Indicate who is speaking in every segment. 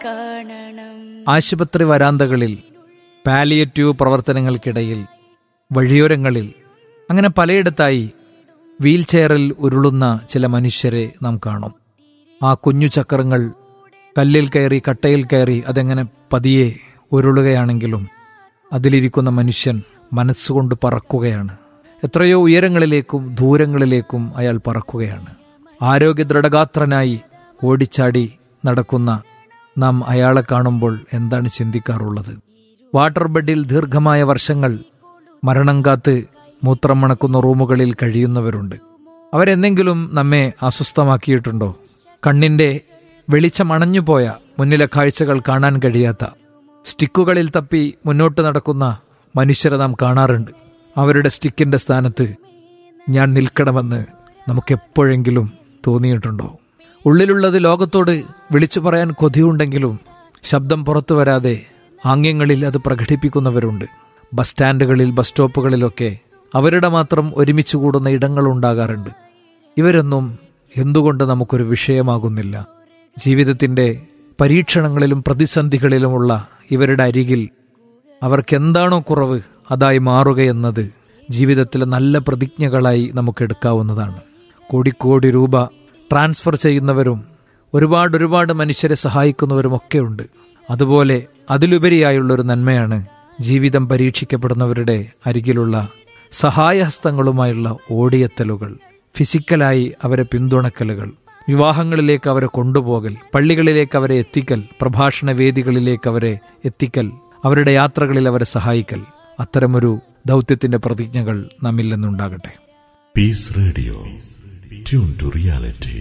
Speaker 1: കാണണം
Speaker 2: ആശുപത്രി വരാന്തകളിൽ പാലിയേറ്റീവ് പ്രവർത്തനങ്ങൾക്കിടയിൽ വഴിയോരങ്ങളിൽ അങ്ങനെ പലയിടത്തായി വീൽചെയറിൽ ഉരുളുന്ന ചില മനുഷ്യരെ നാം കാണും ആ കുഞ്ഞു ചക്രങ്ങൾ കല്ലിൽ കയറി കട്ടയിൽ കയറി അതെങ്ങനെ പതിയെ ഉരുളുകയാണെങ്കിലും അതിലിരിക്കുന്ന മനുഷ്യൻ മനസ്സുകൊണ്ട് പറക്കുകയാണ് എത്രയോ ഉയരങ്ങളിലേക്കും ദൂരങ്ങളിലേക്കും അയാൾ പറക്കുകയാണ് ആരോഗ്യ ദൃഢഗാത്രനായി ഓടിച്ചാടി നടക്കുന്ന നാം അയാളെ കാണുമ്പോൾ എന്താണ് ചിന്തിക്കാറുള്ളത് വാട്ടർ ബെഡിൽ ദീർഘമായ വർഷങ്ങൾ മരണം കാത്ത് മൂത്രം മണക്കുന്ന റൂമുകളിൽ കഴിയുന്നവരുണ്ട് അവരെന്തെങ്കിലും നമ്മെ അസ്വസ്ഥമാക്കിയിട്ടുണ്ടോ കണ്ണിന്റെ വെളിച്ചമണഞ്ഞുപോയ മുന്നിലെ കാഴ്ചകൾ കാണാൻ കഴിയാത്ത സ്റ്റിക്കുകളിൽ തപ്പി മുന്നോട്ട് നടക്കുന്ന മനുഷ്യരെ നാം കാണാറുണ്ട് അവരുടെ സ്റ്റിക്കിന്റെ സ്ഥാനത്ത് ഞാൻ നിൽക്കണമെന്ന് നമുക്കെപ്പോഴെങ്കിലും തോന്നിയിട്ടുണ്ടോ ഉള്ളിലുള്ളത് ലോകത്തോട് വിളിച്ചു പറയാൻ കൊതിയുണ്ടെങ്കിലും ശബ്ദം പുറത്തു വരാതെ ആംഗ്യങ്ങളിൽ അത് പ്രകടിപ്പിക്കുന്നവരുണ്ട് ബസ് സ്റ്റാൻഡുകളിൽ ബസ് സ്റ്റോപ്പുകളിലൊക്കെ അവരുടെ മാത്രം ഒരുമിച്ച് കൂടുന്ന ഇടങ്ങളുണ്ടാകാറുണ്ട് ഇവരൊന്നും എന്തുകൊണ്ട് നമുക്കൊരു വിഷയമാകുന്നില്ല ജീവിതത്തിന്റെ പരീക്ഷണങ്ങളിലും പ്രതിസന്ധികളിലുമുള്ള ഇവരുടെ അരികിൽ അവർക്കെന്താണോ കുറവ് അതായി മാറുകയെന്നത് ജീവിതത്തിലെ നല്ല പ്രതിജ്ഞകളായി നമുക്ക് എടുക്കാവുന്നതാണ് കോടിക്കോടി രൂപ ട്രാൻസ്ഫർ ചെയ്യുന്നവരും ഒരുപാട് ഒരുപാട് മനുഷ്യരെ സഹായിക്കുന്നവരുമൊക്കെ ഉണ്ട് അതുപോലെ അതിലുപരിയായുള്ള ഒരു നന്മയാണ് ജീവിതം പരീക്ഷിക്കപ്പെടുന്നവരുടെ അരികിലുള്ള സഹായഹസ്തങ്ങളുമായുള്ള ഓടിയെത്തലുകൾ ഫിസിക്കലായി അവരെ പിന്തുണക്കലുകൾ വിവാഹങ്ങളിലേക്ക് അവരെ കൊണ്ടുപോകൽ പള്ളികളിലേക്ക് അവരെ എത്തിക്കൽ പ്രഭാഷണ വേദികളിലേക്ക് അവരെ എത്തിക്കൽ അവരുടെ യാത്രകളിൽ അവരെ സഹായിക്കൽ അത്തരമൊരു ദൗത്യത്തിന്റെ പ്രതിജ്ഞകൾ നമ്മിൽ നിന്നുണ്ടാകട്ടെ
Speaker 3: peace radio tune to reality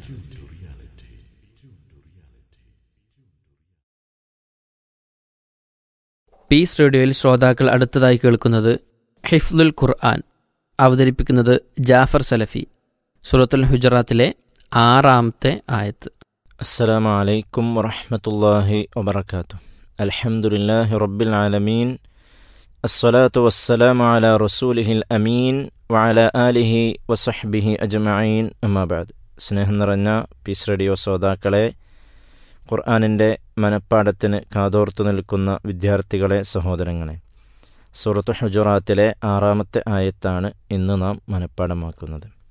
Speaker 4: peace റേഡിയോയിൽ ശ്രോതാക്കൾ അടുത്തതായി കേൾക്കുന്നത് ഹിഫ്ലുൽ ഖുർആൻ അവതരിപ്പിക്കുന്നത് ജാഫർ സലഫി സൂറത്തുൽ ഹുജറാത്തിലെ ആറാമത്തെ ആയത്ത്
Speaker 5: السلام عليكم ورحمة الله وبركاته الحمد لله رب العالمين الصلاة والسلام على رسوله الأمين وعلى آله وصحبه أجمعين أما بعد സ്നേഹം നിറഞ്ഞ പീസ് റേഡിയോ ശ്രോതാക്കളെ ഖുർആാനിൻ്റെ മനപ്പാടത്തിന് കാതോർത്തു നിൽക്കുന്ന വിദ്യാർത്ഥികളെ സഹോദരങ്ങളെ സൂറത്ത് ഹുജറാത്തിലെ ആറാമത്തെ ആയത്താണ് ഇന്ന് നാം മനപ്പാടമാക്കുന്നത്